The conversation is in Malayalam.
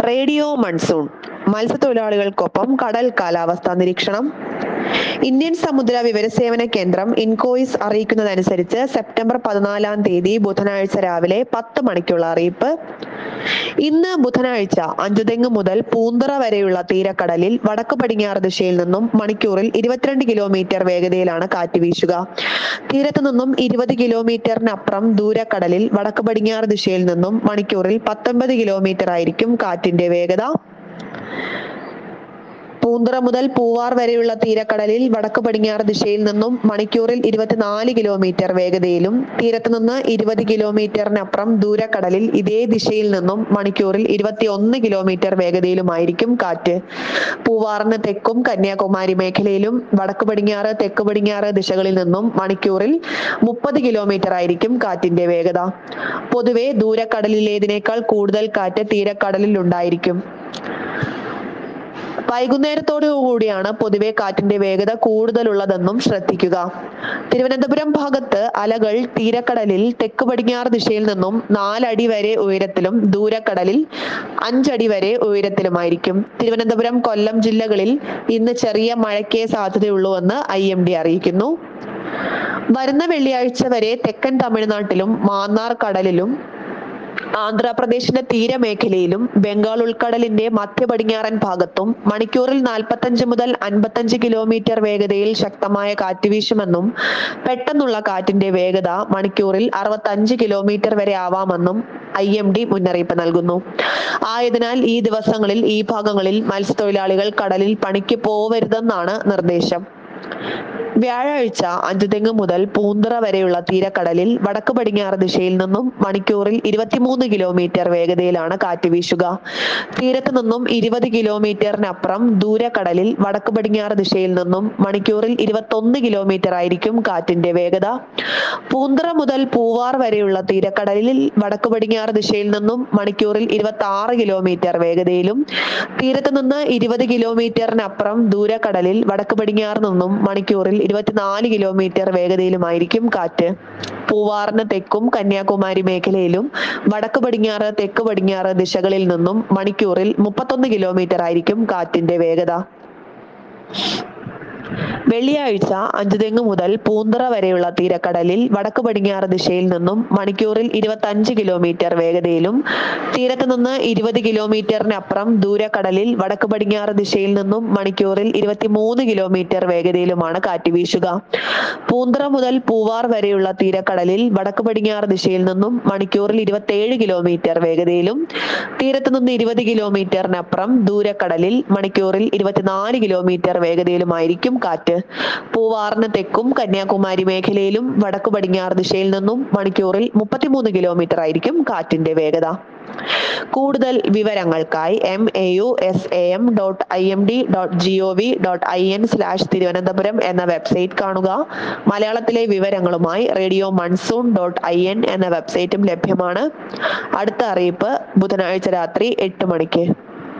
റേഡിയോ മൺസൂൺ മത്സ്യത്തൊഴിലാളികൾക്കൊപ്പം കടൽ കാലാവസ്ഥാ നിരീക്ഷണം ഇന്ത്യൻ സമുദ്ര വിവരസേവന കേന്ദ്രം ഇൻകോയിസ് അറിയിക്കുന്നതനുസരിച്ച് സെപ്റ്റംബർ പതിനാലാം തീയതി ബുധനാഴ്ച രാവിലെ പത്ത് മണിക്കുള്ള അറിയിപ്പ് ഇന്ന് ബുധനാഴ്ച അഞ്ചുതെങ്ങ് മുതൽ പൂന്തറ വരെയുള്ള തീരക്കടലിൽ വടക്ക് പടിഞ്ഞാറ് ദിശയിൽ നിന്നും മണിക്കൂറിൽ ഇരുപത്തിരണ്ട് കിലോമീറ്റർ വേഗതയിലാണ് കാറ്റ് വീശുക തീരത്ത് നിന്നും ഇരുപത് കിലോമീറ്ററിനപ്പുറം ദൂരക്കടലിൽ വടക്ക് പടിഞ്ഞാറ് ദിശയിൽ നിന്നും മണിക്കൂറിൽ പത്തൊൻപത് കിലോമീറ്റർ ആയിരിക്കും കാറ്റിന്റെ വേഗത പൂന്തറ മുതൽ പൂവാർ വരെയുള്ള തീരക്കടലിൽ വടക്ക് പടിഞ്ഞാറ് ദിശയിൽ നിന്നും മണിക്കൂറിൽ ഇരുപത്തിനാല് കിലോമീറ്റർ വേഗതയിലും തീരത്ത് നിന്ന് ഇരുപത് കിലോമീറ്ററിനപ്പുറം ദൂരക്കടലിൽ ഇതേ ദിശയിൽ നിന്നും മണിക്കൂറിൽ ഇരുപത്തിയൊന്ന് കിലോമീറ്റർ വേഗതയിലുമായിരിക്കും കാറ്റ് പൂവാറിന് തെക്കും കന്യാകുമാരി മേഖലയിലും വടക്ക് പടിഞ്ഞാറ് തെക്ക് പടിഞ്ഞാറ് ദിശകളിൽ നിന്നും മണിക്കൂറിൽ മുപ്പത് കിലോമീറ്റർ ആയിരിക്കും കാറ്റിന്റെ വേഗത പൊതുവെ ദൂരക്കടലിലേതിനേക്കാൾ കൂടുതൽ കാറ്റ് തീരക്കടലിൽ ഉണ്ടായിരിക്കും വൈകുന്നേരത്തോടു കൂടിയാണ് പൊതുവെ കാറ്റിന്റെ വേഗത കൂടുതലുള്ളതെന്നും ശ്രദ്ധിക്കുക തിരുവനന്തപുരം ഭാഗത്ത് അലകൾ തീരക്കടലിൽ തെക്ക് പടിഞ്ഞാറ് ദിശയിൽ നിന്നും നാലടി വരെ ഉയരത്തിലും ദൂരക്കടലിൽ അഞ്ചടി വരെ ഉയരത്തിലുമായിരിക്കും തിരുവനന്തപുരം കൊല്ലം ജില്ലകളിൽ ഇന്ന് ചെറിയ മഴയ്ക്കേ സാധ്യതയുള്ളൂവെന്ന് ഐ എം ഡി അറിയിക്കുന്നു വരുന്ന വെള്ളിയാഴ്ച വരെ തെക്കൻ തമിഴ്നാട്ടിലും മാന്നാർ കടലിലും ആന്ധ്രാപ്രദേശിന്റെ തീരമേഖലയിലും ബംഗാൾ ഉൾക്കടലിന്റെ മധ്യ പടിഞ്ഞാറൻ ഭാഗത്തും മണിക്കൂറിൽ നാൽപ്പത്തഞ്ച് മുതൽ അൻപത്തഞ്ച് കിലോമീറ്റർ വേഗതയിൽ ശക്തമായ കാറ്റ് വീശുമെന്നും പെട്ടെന്നുള്ള കാറ്റിന്റെ വേഗത മണിക്കൂറിൽ അറുപത്തഞ്ച് കിലോമീറ്റർ വരെ ആവാമെന്നും ഐ എം ഡി മുന്നറിയിപ്പ് നൽകുന്നു ആയതിനാൽ ഈ ദിവസങ്ങളിൽ ഈ ഭാഗങ്ങളിൽ മത്സ്യത്തൊഴിലാളികൾ കടലിൽ പണിക്ക് പോവരുതെന്നാണ് നിർദ്ദേശം വ്യാഴാഴ്ച അഞ്ചുതെങ്ങ് മുതൽ പൂന്തറ വരെയുള്ള തീരക്കടലിൽ വടക്ക് പടിഞ്ഞാറ് ദിശയിൽ നിന്നും മണിക്കൂറിൽ ഇരുപത്തിമൂന്ന് കിലോമീറ്റർ വേഗതയിലാണ് കാറ്റ് വീശുക തീരത്ത് നിന്നും ഇരുപത് കിലോമീറ്ററിനപ്പുറം ദൂരക്കടലിൽ വടക്ക് പടിഞ്ഞാറ് ദിശയിൽ നിന്നും മണിക്കൂറിൽ ഇരുപത്തൊന്ന് കിലോമീറ്റർ ആയിരിക്കും കാറ്റിന്റെ വേഗത പൂന്തറ മുതൽ പൂവാർ വരെയുള്ള തീരക്കടലിൽ വടക്ക് പടിഞ്ഞാറ് ദിശയിൽ നിന്നും മണിക്കൂറിൽ ഇരുപത്തി ആറ് കിലോമീറ്റർ വേഗതയിലും തീരത്ത് നിന്ന് ഇരുപത് കിലോമീറ്ററിനപ്പുറം ദൂരക്കടലിൽ വടക്ക് പടിഞ്ഞാറ് നിന്നും മണിക്കൂറിൽ ഇരുപത്തിനാല് കിലോമീറ്റർ വേഗതയിലുമായിരിക്കും കാറ്റ് പൂവാറിന് തെക്കും കന്യാകുമാരി മേഖലയിലും വടക്ക് പടിഞ്ഞാറ് തെക്ക് പടിഞ്ഞാറ് ദിശകളിൽ നിന്നും മണിക്കൂറിൽ മുപ്പത്തൊന്ന് കിലോമീറ്റർ ആയിരിക്കും കാറ്റിന്റെ വേഗത വെള്ളിയാഴ്ച അഞ്ചുതെങ്ങ് മുതൽ പൂന്തറ വരെയുള്ള തീരക്കടലിൽ വടക്ക് പടിഞ്ഞാറ് ദിശയിൽ നിന്നും മണിക്കൂറിൽ ഇരുപത്തഞ്ച് കിലോമീറ്റർ വേഗതയിലും തീരത്ത് നിന്ന് ഇരുപത് കിലോമീറ്ററിനപ്പുറം ദൂരക്കടലിൽ വടക്ക് പടിഞ്ഞാറ് ദിശയിൽ നിന്നും മണിക്കൂറിൽ ഇരുപത്തിമൂന്ന് കിലോമീറ്റർ വേഗതയിലുമാണ് കാറ്റ് വീശുക പൂന്തറ മുതൽ പൂവാർ വരെയുള്ള തീരക്കടലിൽ വടക്ക് പടിഞ്ഞാറ് ദിശയിൽ നിന്നും മണിക്കൂറിൽ ഇരുപത്തേഴ് കിലോമീറ്റർ വേഗതയിലും തീരത്ത് നിന്ന് ഇരുപത് കിലോമീറ്ററിനപ്പുറം ദൂരക്കടലിൽ മണിക്കൂറിൽ ഇരുപത്തിനാല് കിലോമീറ്റർ വേഗതയിലുമായിരിക്കും കാറ്റ് പൂവാറിന് തെക്കും കന്യാകുമാരി മേഖലയിലും വടക്ക് പടിഞ്ഞാറ് ദിശയിൽ നിന്നും മണിക്കൂറിൽ മുപ്പത്തിമൂന്ന് കിലോമീറ്റർ ആയിരിക്കും കാറ്റിന്റെ വേഗത കൂടുതൽ വിവരങ്ങൾക്കായി M A U S A M dot I M D dot G O V dot I N slash Thiruvananthapuram എന്ന വെബ്സൈറ്റ് കാണുക മലയാളത്തിലെ വിവരങ്ങളുമായി radio monsoon dot I N എന്ന വെബ്സൈറ്റും ലഭ്യമാണ് അടുത്ത അറിയിപ്പ് ബുധനാഴ്ച രാത്രി എട്ട് മണിക്ക്